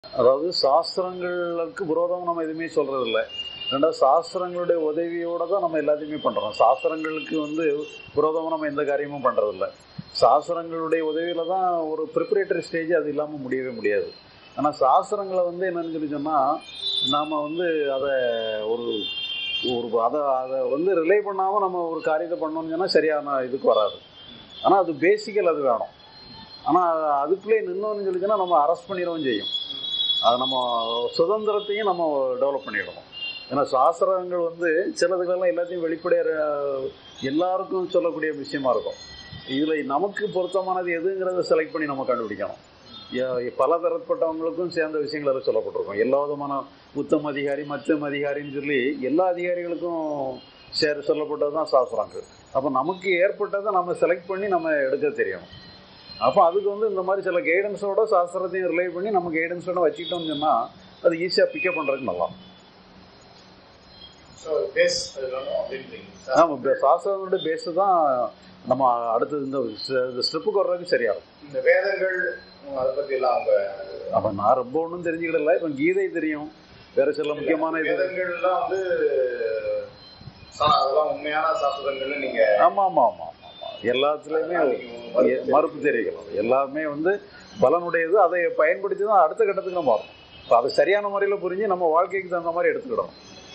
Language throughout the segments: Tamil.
அதாவது சாஸ்திரங்களுக்கு விரோதம் நம்ம எதுவுமே சொல்றது இல்லை ரெண்டாவது சாஸ்திரங்களுடைய உதவியோட தான் நம்ம எல்லாத்தையுமே பண்றோம் சாஸ்திரங்களுக்கு வந்து விரோதமாக நம்ம எந்த காரியமும் பண்றது இல்லை சாஸ்திரங்களுடைய உதவியில தான் ஒரு ப்ரிப்பரேட்டரி ஸ்டேஜ் அது இல்லாமல் முடியவே முடியாது ஆனால் சாஸ்திரங்களை வந்து என்னன்னு சொல்லி சொன்னால் நாம் வந்து அதை ஒரு ஒரு அதை அதை வந்து ரிலே பண்ணாமல் நம்ம ஒரு காரியத்தை பண்ணோம்னு சொன்னால் சரியான இதுக்கு வராது ஆனால் அது பேசிக்கல் அது வேணும் ஆனால் அதுக்குள்ளே நின்னோன்னு சொல்லிச்சுன்னா நம்ம அரெஸ்ட் பண்ணிடவும் செய்யும் அது நம்ம சுதந்திரத்தையும் நம்ம டெவலப் பண்ணிடணும் ஏன்னா சாஸ்திரங்கள் வந்து சிலதுகளெல்லாம் எல்லாத்தையும் வெளிப்படையாக எல்லாருக்கும் சொல்லக்கூடிய விஷயமா இருக்கும் இதில் நமக்கு பொருத்தமானது எதுங்கிறத செலக்ட் பண்ணி நம்ம கண்டுபிடிக்கணும் எ- பல தரப்பட்டவங்களுக்கும் சேர்ந்த விஷயங்கள் அதில் சொல்லப்பட்டிருக்கும் எல்லா விதமான உத்தம அதிகாரி மத்தம் அதிகாரின்னு சொல்லி எல்லா அதிகாரிகளுக்கும் சேர சொல்லப்பட்டது தான் சாஸ்திரங்கள் அப்போ நமக்கு ஏற்பட்டதை நம்ம செலக்ட் பண்ணி நம்ம எடுக்க தெரியணும் அப்போ அதுக்கு வந்து இந்த மாதிரி சில கைடன்ஸோட சாஸ்திரத்தையும் ரிலே பண்ணி நம்ம கைடன்ஸோட வச்சுக்கிட்டோம்னு சொன்னால் அது ஈஸியாக பிக்கப் பண்ணுறதுக்கு நல்லா ஸோ பேஸ் அது வேணும் அப்படின்றீங்க ஆமாம் இப்போ சாஸ்திரங்களுடைய பேஸு தான் நம்ம அடுத்தது இந்த ஸ்டெப்புக்கு வர்றதுக்கு சரியா இருக்கும் இந்த வேதங்கள் உம், அதை பத்தி எல்லாம் அவங்க அப்போ நான் ரொம்ப ஒன்றும் தெரிஞ்சுக்கிடல இப்போ கீதை தெரியும் வேற சில முக்கியமான இது வேதங்கள்லாம் வந்து சா- அதெல்லாம் உண்மையான சாஸ்திரங்கள்னு நீங்க ஆமாம் ஆமாம் ஆமாம் ஆமாம் எல்லாத்துலேயுமே எ- மறுப்பு தெரிவிக்கணும் எல்லாமே வந்து பலனுடையது அதை பயன்படுத்தி தான் அடுத்த கட்டத்துக்கு நம்ம வரணும் இப்போ அதை சரியான முறையில் புரிஞ்சு நம்ம வாழ்க்கைக்கு தகுந்த மாதிரி எடுத்துக்கிடணும்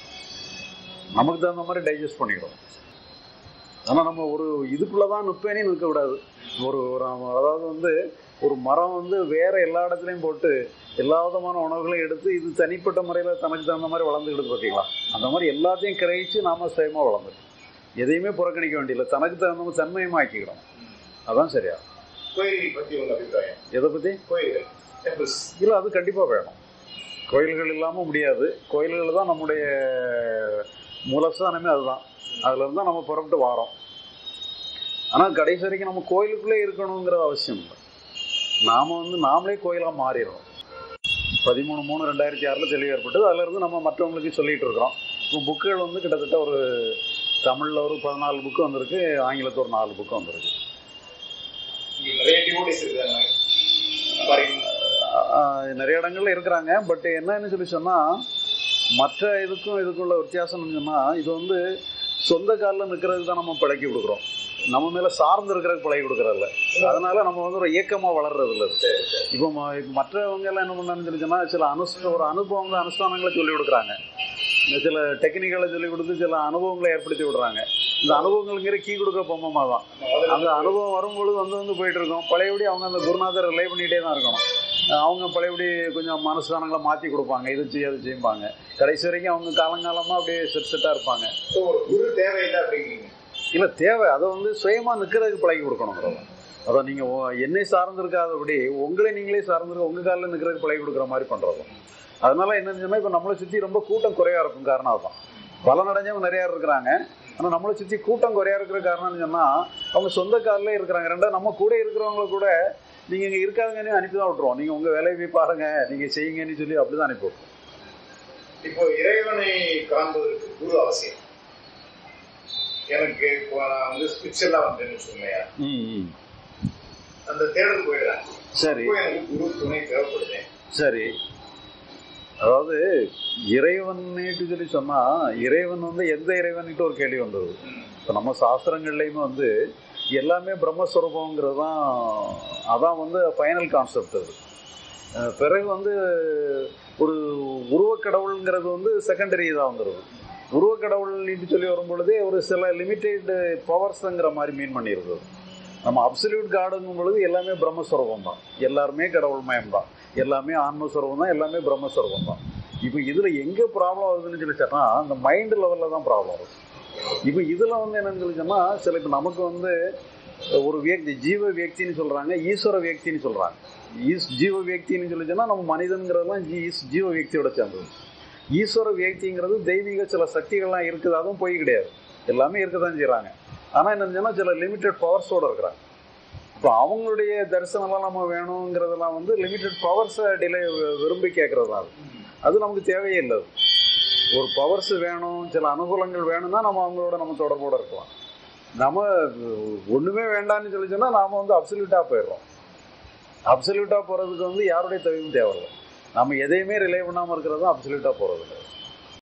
நமக்கு தகுந்த மாதிரி டைஜஸ்ட் பண்ணிக்கிடணும் ஆனால் நம்ம ஒரு இதுக்குள்ளே தான் நிற்பேனே நிற்க விடாது ஒரு ஒரு நம்ம அதாவது வந்து ஒரு மரம் வந்து வேற எல்லா இடத்துலையும் போட்டு எல்லா விதமான உணவுகளையும் எடுத்து இது தனிப்பட்ட முறையில் தனக்கு தகுந்த மாதிரி வளர்ந்துக்கிடுது பார்த்தீங்களா அந்த மாதிரி எல்லாத்தையும் கிரகிச்சு நாம சுயமாக வளர்ந்துடும் எதையுமே புறக்கணிக்க வேண்டியதில்லை தனக்கு தகுந்த மாதிரி தன்மயமாக்கிக்கிடும் அதான் சரியா கோயில் பத்தி உங்க அபிப்பிராயம் எதை பற்றி கோயில்கள் டெம்பிள்ஸ் இல்லை அது கண்டிப்பாக வேணும் கோயில்கள் இல்லாமல் முடியாது கோயில்கள் தான் நம்முடைய மூலஸ்தானமே அதுதான் அதுல இருந்து தான் நம்ம புறப்பட்டு வாரோம் ஆனால் கடைசி வரைக்கும் நம்ம கோயிலுக்குள்ளே இருக்கணுங்கிறது அவசியம் இல்லை நாம வந்து நாமளே கோயிலாக மாறிடுறோம் பதிமூணு மூணு ரெண்டாயிரத்தி ஆறில் தெளிவு ஏற்பட்டது அதுல இருந்து நம்ம மற்றவங்களுக்கு சொல்லிட்டு இருக்கிறோம் இப்போ புக்குகள் வந்து கிட்டத்தட்ட ஒரு தமிழில் ஒரு பதினாலு புக்கு வந்திருக்கு ஆங்கிலத்தில் ஒரு நாலு புக்கு வந்திருக்கு இங்க நிறைய டிவோட்டிஸ் இருக்காங்க பாருங்க ஆஹ் நிறைய இடங்கள்ல இருக்கிறாங்க பட் என்னன்னு சொல்லி சொன்னா மற்ற இதுக்கும் இதுக்குள்ள வித்தியாசம்னு சொன்னா இது வந்து சொந்த காலில் நிற்கிறதுக்கு தான் நம்ம பழக்கி கொடுக்குறோம் நம்ம மேல சார்ந்து இருக்கிறதுக்கு பழகி கொடுக்கறதில்ல அதனால நம்ம வந்து ஒரு இயக்கமா வளர்றது இல்லை அது. இப்போ ம- இப்ப மற்றவங்க எல்லாம் என்ன பண்ணான்னு சொல்லி சொன்னா சில அனுஷ்ட ஒரு அனுபவங்களை அனுஷ்டானங்களை சொல்லி கொடுக்குறாங்க இந்த சில டெக்னிக்கலை சொல்லி கொடுத்து சில அனுபவங்களை ஏற்படுத்தி விடுறாங்க இந்த அனுபவங்களுங்கிற கீ கொடுக்குற பொம்மை தான் அந்த அனுபவம் வரும்பொழுது வந்து வந்து போயிட்டு இருக்கோம் பழையபடி அவங்க அந்த குருநாதர் ரிலே பண்ணிகிட்டே தான் இருக்கணும் அஹ் அவங்க பழையபடி கொஞ்சம் மனசுதானங்களை மாற்றி கொடுப்பாங்க இது செய்ய அது செய்வாங்க கடைசி வரைக்கும் அவங்க காலங்காலமாக அப்படியே செட் செட்டாக இருப்பாங்க ஸோ ஒரு குரு தேவையில்லை அப்படிங்கிறீங்க இல்லை தேவை அதை வந்து சுயமாக நிற்கிறதுக்கு பழகி கொடுக்கணும் அதான் நீங்கள் என்னை சார்ந்திருக்காதபடி உங்களை நீங்களே சார்ந்திருக்க உங்கள் காலில் நிற்கிறதுக்கு பழகி கொடுக்குற மாதிரி பண்ணுறது அதனால என்னன்னு சொன்னால் இப்போ நம்மளை சுற்றி ரொம்ப கூட்டம் குறையா இருக்கும் காரணம் அதுதான் பலனடைஞ்சவங்க நிறையா இருக்கிறாங்க ஆனால் நம்மளை சுற்றி கூட்டம் குறையா இருக்கிற காரணம்னு சொன்னால் அவங்க சொந்த காலில் இருக்கிறாங்க ரெண்டாவது நம்ம கூட இருக்கிறவங்கள கூட நீங்கள் இங்கே இருக்காங்கன்னு அனுப்பி தான் விட்ருவோம் நீங்கள் உங்கள் வேலையை போய் பாருங்க நீங்கள் செய்யுங்கன்னு சொல்லி அப்படி தான் அனுப்பி விட்ருவோம் இப்போ இறைவனை காண்பதற்கு குரு அவசியம் எனக்கு இப்போ நான் வந்து ஸ்பிரிச்சுவலா வந்தேன்னு சொன்னையா ம் ம் அந்த தேடல் போயிடுறேன் சரி இப்போ எனக்கு குரு துணை தேவைப்படுது சரி அதாவது இறைவன்னுட்டு சொல்லி சொன்னா இறைவன் வந்து எந்த இறைவன்ட்டு ஒரு கேள்வி வந்தது இப்போ நம்ம சாஸ்திரங்கள்லையுமே வந்து எல்லாமே பிரம்மஸ்வரூபங்கிறது தான் அதான் வந்து ஃபைனல் கான்செப்ட் அது அஹ் பிறகு வந்து ஒரு உருவக்கடவுளுங்கிறது வந்து செகண்டரி இதாக வந்துடுது உருவக்கடவுள்னு சொல்லி வரும் பொழுதே ஒரு சில லிமிட்டெட் பவர்ஸுங்கிற மாதிரி மீன் பண்ணியிருந்தது நம்ம அப்சல்யூட் காடுங்கும் பொழுது எல்லாமே பிரம்மஸ்வரூபம் தான் எல்லாருமே கடவுள் மயம் தான் எல்லாமே ஆன்மஸ்வரூபம் தான் எல்லாமே பிரம்மஸ்வரூபம் தான் இப்போ இதில் எங்கே ப்ராப்ளம் ஆகுதுன்னு சொல்லி சொன்னால் அந்த மைண்ட் லெவலில் தான் ப்ராப்ளம் ஆகுது இப்போ இதில் வந்து என்னன்னு சொல்லி சொன்னால் சில இப்போ நமக்கு வந்து ஒரு வியக்தி ஜீவ வியக்தின்னு சொல்கிறாங்க ஈஸ்வர வியக்தின்னு சொல்கிறாங்க ஈஸ் ஜீவ வியக்தின்னு சொல்லி சொன்னால் நம்ம மனிதன்கிறதெல்லாம் ஜீ ஈஸ் ஜீவ வியக்தியோட சேர்ந்தது ஈஸ்வர வியக்திங்கிறது தெய்வீக சில சக்திகள்லாம் இருக்குது அதுவும் போய் கிடையாது எல்லாமே இருக்க தான் செய்கிறாங்க ஆனால் என்னன்னு சொன்னால் சில லிமிட்டட் பவர்ஸோடு இருக்கிறாங்க இப்போ அவங்களுடைய தரிசனம்லாம் நம்ம வேணுங்கிறதெல்லாம் வந்து லிமிட்டட் பவர்ஸை டிலே விரும்பி கேட்கறது தான் அது அது நமக்கு தேவையே இல்லை அது ஒரு பவர்ஸ் வேணும் சில அனுகூலங்கள் வேணும்னா நம்ம அவங்களோட நம்ம தொடர்போட இருக்கலாம் நம்ம ஒண்ணுமே வேண்டாம்னு சொல்லி சொன்னா நாம வந்து அப்சல்யூட்டா போயிடுறோம் அப்சல்யூட்டா போறதுக்கு வந்து யாருடைய தவியும் தேவையில்லை நம்ம எதையுமே ரிலே பண்ணாமல் இருக்கிறது தான் அப்சல்யூட்டாக போகிறது